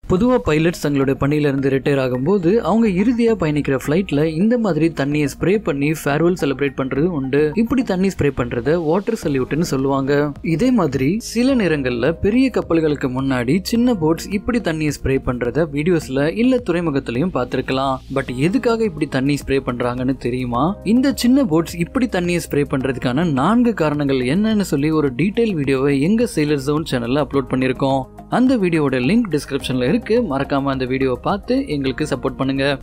பொதுவாக பைலட்ஸ் தங்களுடைய பணியிலிருந்து ரிட்டையர் ஆகும்போது அவங்க இறுதியாக பயணிக்கிற ஃப்ளைட்டில் இந்த மாதிரி தண்ணியை ஸ்ப்ரே பண்ணி ஃபேர்வெல் செலிப்ரேட் பண்ணுறது உண்டு இப்படி தண்ணி ஸ்ப்ரே பண்ணுறத வாட்டர் சல்யூட்னு சொல்லுவாங்க இதே மாதிரி சில நேரங்களில் பெரிய கப்பல்களுக்கு முன்னாடி சின்ன போட்ஸ் இப்படி தண்ணியை ஸ்ப்ரே பண்ணுறத வீடியோஸில் இல்லை துறைமுகத்திலையும் பார்த்துருக்கலாம் பட் எதுக்காக இப்படி தண்ணி ஸ்ப்ரே பண்ணுறாங்கன்னு தெரியுமா இந்த சின்ன போட்ஸ் இப்படி தண்ணியை ஸ்ப்ரே பண்ணுறதுக்கான நான்கு காரணங்கள் என்னன்னு சொல்லி ஒரு டீட்டெயில் வீடியோவை எங்கள் சேலர் ஜோன் சேனலில் அப்லோட் பண்ணியிருக்கோம் அந்த வீடியோவோட லிங்க் டிஸ்கிரிப்ஷனில் இருக்கு மறக்காம அந்த வீடியோவை பார்த்து எங்களுக்கு சப்போர்ட் பண்ணுங்க